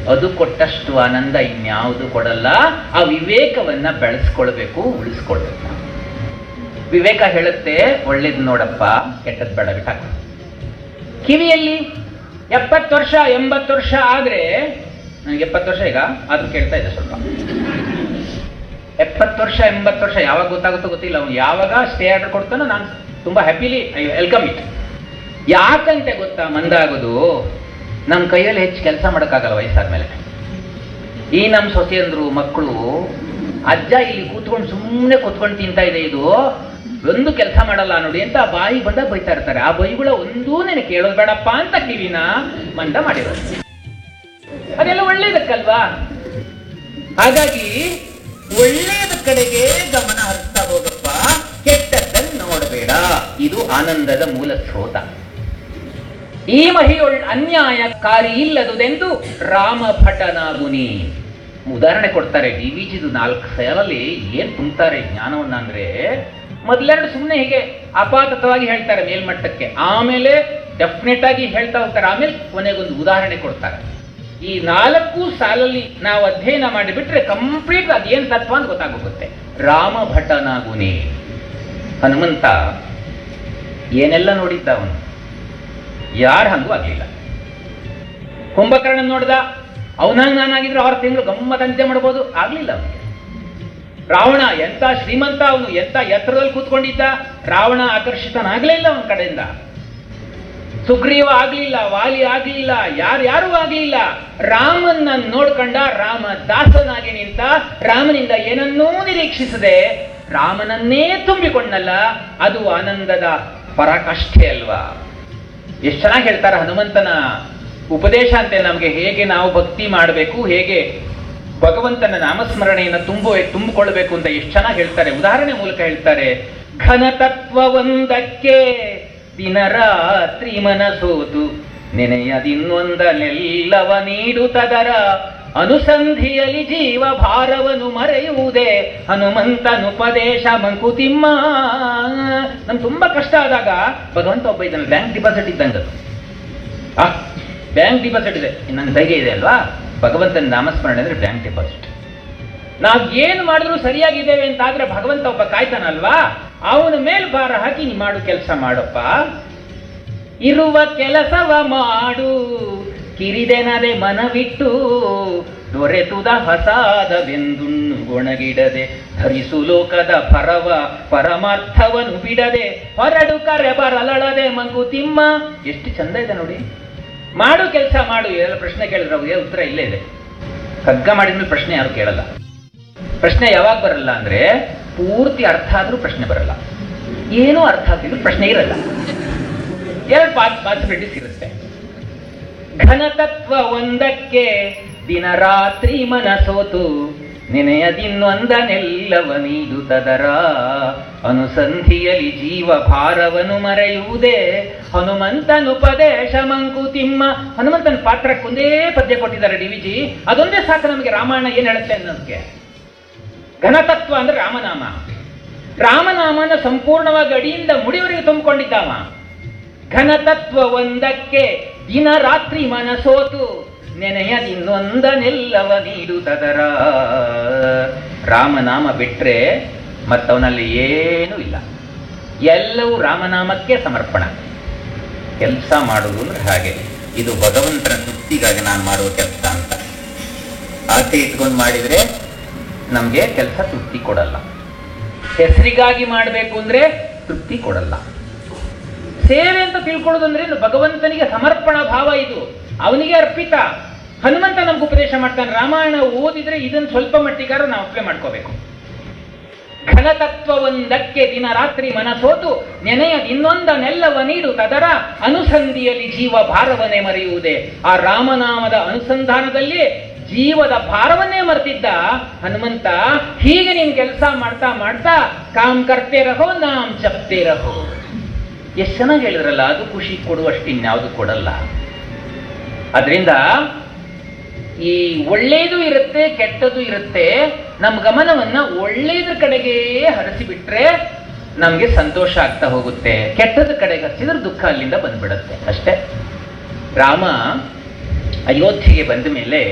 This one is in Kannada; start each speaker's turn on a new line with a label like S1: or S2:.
S1: ಅದು ಕೊಟ್ಟಷ್ಟು ಆನಂದ ಇನ್ಯಾವುದು ಕೊಡಲ್ಲ ಆ ವಿವೇಕವನ್ನ ಬೆಳೆಸ್ಕೊಳ್ಬೇಕು ಉಳಿಸ್ಕೊಳ್ಬೇಕು ನಾವು. ವಿವೇಕ ಹೇಳುತ್ತೆ ಒಳ್ಳೇದು ನೋಡಪ್ಪ ಕೆಟ್ಟದ್ ಬೇಡ ಬಿಟ್ಟಾಕು ಕಿವಿಯಲ್ಲಿ ಎಪ್ಪತ್ತು ವರ್ಷ ಎಂಬತ್ತು ವರ್ಷ ಆದ್ರೆ ನನಗೆ ಎಪ್ಪತ್ತು ವರ್ಷ ಈಗ ಆದ್ರೂ ಕೇಳ್ತಾ ಇದೆ ಸ್ವಲ್ಪ ಎಪ್ಪತ್ತು ವರ್ಷ ಎಂಬತ್ತು ವರ್ಷ ಯಾವಾಗ ಗೊತ್ತಾಗುತ್ತೋ ಗೊತ್ತಿಲ್ಲ ಅವನು ಯಾವಾಗ ಸ್ಟೇ ಆರ್ಡರ್ ಕೊಡ್ತಾನೋ ನಾನು ತುಂಬಾ ಹ್ಯಾಪಿಲಿ ಐ ವೆಲ್ಕಮ್ ಇಟ್ ಯಾಕಂತೆ ಗೊತ್ತಾ ಮಂದಾಗೋದು ನಮ್ಮ ಕೈಯಲ್ಲಿ ಹೆಚ್ಚು ಕೆಲಸ ಮಾಡೋಕ್ಕಾಗಲ್ಲ ವಯಸ್ಸಾದ್ಮೇಲೆ ಈ ನಮ್ಮ ಸೊಸೆಯಂದ್ರು ಮಕ್ಕಳು ಅಜ್ಜ ಇಲ್ಲಿ ಕೂತ್ಕೊಂಡು ಸುಮ್ಮನೆ ಕೂತ್ಕೊಂಡು ತಿಂತಾ ಇದೆ ಇದು ಒಂದು ಕೆಲಸ ಮಾಡಲ್ಲ ನೋಡಿ ಅಂತ ಬಾಯಿ ಬಂದ ಬೈತಾ ಇರ್ತಾರೆ ಆ ಬೈಗುಳ ಒಂದೂ ನೆನೆ ಕೇಳೋದು ಬೇಡಪ್ಪ ಅಂತ ಕಿವಿನ ಮಂದ ಮಾಡಿರೋದು ಅದೆಲ್ಲ ಒಳ್ಳೇದಕ್ಕಲ್ವಾ ಹಾಗಾಗಿ ಒಳ್ಳೆಯದ ಕಡೆಗೆ ಗಮನ ಹರಿಸ್ತಾ ಹೋಗಪ್ಪ ಕೆಟ್ಟದ್ದನ್ನು ನೋಡಬೇಡ ಇದು ಆನಂದದ ಮೂಲ ಸ್ರೋತ ಈ ಮಹಿಯೊಳ್ ಅನ್ಯಾಯಕಾರಿ ಇಲ್ಲದುದೆಂದು ರಾಮ ಭಟನಾಗುನಿ ಉದಾಹರಣೆ ಕೊಡ್ತಾರೆ ಡಿ ವಿ ಜಿದು ನಾಲ್ಕು ಸಾಲಲ್ಲಿ ಏನ್ ತುಂಬ್ತಾರೆ ಜ್ಞಾನವನ್ನ ಅಂದ್ರೆ ಮೊದಲೆರಡು ಸುಮ್ಮನೆ ಹೀಗೆ ಅಪಾತತವಾಗಿ ಹೇಳ್ತಾರೆ ಮೇಲ್ಮಟ್ಟಕ್ಕೆ ಆಮೇಲೆ ಡೆಫಿನೆಟ್ ಆಗಿ ಹೇಳ್ತಾ ಹೋಗ್ತಾರೆ ಆಮೇಲೆ ಕೊನೆಗೊಂದು ಉದಾಹರಣೆ ಕೊಡ್ತಾರೆ ಈ ನಾಲ್ಕು ಸಾಲಲ್ಲಿ ನಾವು ಅಧ್ಯಯನ ಮಾಡಿಬಿಟ್ರೆ ಕಂಪ್ಲೀಟ್ ಅದೇನ್ ತತ್ವ ಅಂತ ಗೊತ್ತಾಗೋಗುತ್ತೆ ರಾಮ ಭಟನಾಗುನಿ ಹನುಮಂತ ಏನೆಲ್ಲ ನೋಡಿದ್ದ ಅವನು ಯಾರ ಹಂಗೂ ಆಗ್ಲಿಲ್ಲ ಕುಂಭಕರ್ಣ ನೋಡ್ದ ಅವನಾಗ ನಾನಾಗಿದ್ರೆ ಆರು ತಿಂಗಳು ಗಮ್ಮತ್ತಂತೆ ಮಾಡ್ಬೋದು ಆಗ್ಲಿಲ್ಲ ಅವನಿಗೆ ರಾವಣ ಎಂತ ಶ್ರೀಮಂತ ಅವನು ಎಂತ ಎತ್ತರದಲ್ಲಿ ಕೂತ್ಕೊಂಡಿದ್ದ ರಾವಣ ಆಕರ್ಷಿತನಾಗ್ಲೇ ಇಲ್ಲ ಅವನ ಕಡೆಯಿಂದ ಸುಗ್ರೀವ ಆಗ್ಲಿಲ್ಲ ವಾಲಿ ಆಗ್ಲಿಲ್ಲ ಯಾರ್ಯಾರು ಆಗ್ಲಿಲ್ಲ ರಾಮನ್ನ ನೋಡ್ಕೊಂಡ ರಾಮ ದಾಸನಾಗಿ ನಿಂತ ರಾಮನಿಂದ ಏನನ್ನೂ ನಿರೀಕ್ಷಿಸದೆ ರಾಮನನ್ನೇ ತುಂಬಿಕೊಂಡಲ್ಲ ಅದು ಆನಂದದ ಪರಾಕಾಷ್ಠೆ ಅಲ್ವಾ ಎಷ್ಟು ಚೆನ್ನಾಗಿ ಹೇಳ್ತಾರೆ ಹನುಮಂತನ ಉಪದೇಶ ಅಂತೆ ನಮಗೆ ಹೇಗೆ ನಾವು ಭಕ್ತಿ ಮಾಡಬೇಕು ಹೇಗೆ ಭಗವಂತನ ನಾಮಸ್ಮರಣೆಯನ್ನು ತುಂಬು ತುಂಬಿಕೊಳ್ಬೇಕು ಅಂತ ಎಷ್ಟು ಚೆನ್ನಾಗಿ ಹೇಳ್ತಾರೆ ಉದಾಹರಣೆ ಮೂಲಕ ಹೇಳ್ತಾರೆ ಘನತತ್ವವೊಂದಕ್ಕೆ ದಿನರಾತ್ರಿ ಮನಸೋತು ನೆನೆಯದಿನ್ನೊಂದನೆಲ್ಲವ ನೀಡುತ್ತದರ ಅನುಸಂಧಿಯಲಿ ಜೀವ ಭಾರವನು ಮರೆಯುವುದೇ ಹನುಮಂತನುಪದೇಶ ಮಂಕುತಿಮ್ಮ ನಮ್ಗೆ ತುಂಬಾ ಕಷ್ಟ ಆದಾಗ ಭಗವಂತ ಒಬ್ಬ ಇದ್ದಾನೆ ಬ್ಯಾಂಕ್ ಡಿಪಾಸಿಟ್ ಇದ್ದಂಗೆ ಅದು. ಆ ಬ್ಯಾಂಕ್ ಡಿಪಾಸಿಟ್ ಇದೆ ನನ್ನ ಧೈರ್ಯ ಇದೆ ಅಲ್ವಾ ಭಗವಂತನ ನಾಮಸ್ಮರಣೆ ಅಂದ್ರೆ ಬ್ಯಾಂಕ್ ಡಿಪಾಸಿಟ್ ನಾವ್ ಏನು ಮಾಡಿದ್ರು ಸರಿಯಾಗಿದ್ದೇವೆ ಅಂತ ಆದ್ರೆ ಭಗವಂತ ಒಬ್ಬ ಕಾಯ್ತಾನಲ್ವಾ ಅವನ ಮೇಲ್ ಭಾರ ಹಾಕಿ ನೀ ಮಾಡು ಕೆಲಸ ಮಾಡಪ್ಪ ಇರುವ ಕೆಲಸವ ಮಾಡು ಕಿರಿದೆನದೆ ಮನವಿಟ್ಟು ದೊರೆತುದ ಹಸಾದವೆಂದುಣ್ಣು ಗೊಣಗಿಡದೆ ಧರಿಸು ಲೋಕದ ಪರವ ಪರಮಾರ್ಥವನು ಬಿಡದೆ ಹೊರಡು ಕರೆ ಬರಲಳದೆ ಮಂಕುತಿಮ್ಮ ಎಷ್ಟು ಚಂದ ಇದೆ ನೋಡಿ ಮಾಡು ಕೆಲಸ ಮಾಡು ಎಲ್ಲ ಪ್ರಶ್ನೆ ಕೇಳಿದ್ರೆ ಅವ್ರಿಗೆ ಉತ್ತರ ಇಲ್ಲೇ ಇದೆ ಕಗ್ಗ ಮಾಡಿದ್ಮೇಲೆ ಪ್ರಶ್ನೆ ಯಾರು ಕೇಳಲ್ಲ ಪ್ರಶ್ನೆ ಯಾವಾಗ ಬರಲ್ಲ ಅಂದ್ರೆ ಪೂರ್ತಿ ಅರ್ಥ ಆದ್ರೂ ಪ್ರಶ್ನೆ ಬರಲ್ಲ ಏನೂ ಅರ್ಥ ಆಗ್ತಿದ್ರು ಪ್ರಶ್ನೆ ಇರಲ್ಲ ಎರಡು ಪಾಸಿಬಿಲಿಟೀಸ್ ಇರುತ್ತೆ ಘನತತ್ವ ಒಂದಕ್ಕೆ ದಿನ ರಾತ್ರಿ ಮನಸೋತು ನೆನೆಯದಿನ್ನೊಂದನೆಲ್ಲವ ನೀಡು ತದರ ಅನುಸಂಧಿಯಲಿ ಜೀವ ಭಾರವನು ಮರೆಯುವುದೇ ಹನುಮಂತನುಪದೇಶ ಮಂಕುತಿಮ್ಮ ಹನುಮಂತನ ಪಾತ್ರಕ್ಕೊಂದೇ ಪದ್ಯ ಕೊಟ್ಟಿದ್ದಾರೆ ಡಿ ವಿಜಿ ಅದೊಂದೇ ಸಾಕು ನಮಗೆ ರಾಮಾಯಣ ಏನ್ ಹೇಳುತ್ತೆ ಅನ್ನೋದಕ್ಕೆ ಘನತತ್ವ ಅಂದ್ರೆ ರಾಮನಾಮ ರಾಮನಾಮನ ಸಂಪೂರ್ಣವಾಗಿ ಅಡಿಯಿಂದ ಮುಡಿಯವರೆಗೆ ತುಂಬಿಕೊಂಡಿದ್ದಾವ ಘನತತ್ವ ಒಂದಕ್ಕೆ ದಿನ ರಾತ್ರಿ ಮನಸೋತು ನೆನೆಯದಿನ್ನೊಂದನೆಲ್ಲವ ನೀಡುತ್ತದರ ರಾಮನಾಮ ಬಿಟ್ರೆ ಮತ್ತವನಲ್ಲಿ ಏನೂ ಇಲ್ಲ ಎಲ್ಲವೂ ರಾಮನಾಮಕ್ಕೆ ಸಮರ್ಪಣ ಕೆಲಸ ಮಾಡುವುದು ಅಂದ್ರೆ ಹಾಗೆ ಇದು ಭಗವಂತನ ತೃಪ್ತಿಗಾಗಿ ನಾನು ಮಾಡುವ ಕೆಲಸ ಅಂತ ಆಸೆ ಇಟ್ಕೊಂಡು ಮಾಡಿದ್ರೆ ನಮಗೆ ಕೆಲಸ ತೃಪ್ತಿ ಕೊಡಲ್ಲ ಹೆಸರಿಗಾಗಿ ಮಾಡಬೇಕು ಅಂದ್ರೆ ತೃಪ್ತಿ ಕೊಡಲ್ಲ ಸೇವೆ ಅಂತ ತಿಳ್ಕೊಳ್ಳೋದು ಅಂದ್ರೆ ಏನು? ಭಗವಂತನಿಗೆ ಸಮರ್ಪಣಾ ಭಾವ ಇದು ಅವನಿಗೆ ಅರ್ಪಿತ ಹನುಮಂತ ನಮ್ಗೆ ಉಪದೇಶ ಮಾಡ್ತಾನೆ ರಾಮಾಯಣ ಓದಿದ್ರೆ ಇದನ್ನ ಸ್ವಲ್ಪ ಮಟ್ಟಿಗಾರ ನಾವು ಅಪ್ಲೈ ಮಾಡ್ಕೋಬೇಕು ಘನತತ್ವವೊಂದಕ್ಕೆ ದಿನ ರಾತ್ರಿ ಮನಸೋತು ನೆನೆಯ ಇನ್ನೊಂದನೆಲ್ಲವ ನೀಡು ತದರ ಅನುಸಂಧಿಯಲ್ಲಿ ಜೀವ ಭಾರವನ್ನೇ ಮರೆಯುವುದೇ ಆ ರಾಮನಾಮದ ಅನುಸಂಧಾನದಲ್ಲಿ ಜೀವದ ಭಾರವನ್ನೇ ಮರೆತಿದ್ದ ಹನುಮಂತ ಹೀಗೆ ನೀನ್ ಕೆಲಸ ಮಾಡ್ತಾ ಮಾಡ್ತಾ ಕಾಮ್ ಕರ್ತೆ ರಹೋ ನಾಮ್ ಜಪ್ತೆ ರಹೋ ಎಷ್ಟು ಚೆನ್ನಾಗಿ ಹೇಳಿದ್ರಲ್ಲ ಅದು ಖುಷಿ ಕೊಡುವಷ್ಟು ಇನ್ಯಾವುದು ಕೊಡಲ್ಲ ಅದರಿಂದ ಈ ಒಳ್ಳೇದು ಇರುತ್ತೆ ಕೆಟ್ಟದ್ದು ಇರುತ್ತೆ ನಮ್ಮ ಗಮನವನ್ನ ಒಳ್ಳೇದ್ರ ಕಡೆಗೆ ಹರಿಸಿಬಿಟ್ರೆ ನಮ್ಗೆ ಸಂತೋಷ ಆಗ್ತಾ ಹೋಗುತ್ತೆ ಕೆಟ್ಟದ ಕಡೆಗೆ ಹರಿಸಿದ್ರೆ ದುಃಖ ಅಲ್ಲಿಂದ ಬಂದ್ಬಿಡುತ್ತೆ ಅಷ್ಟೇ ರಾಮ ಅಯೋಧ್ಯೆಗೆ ಬಂದ ಮೇಲೆ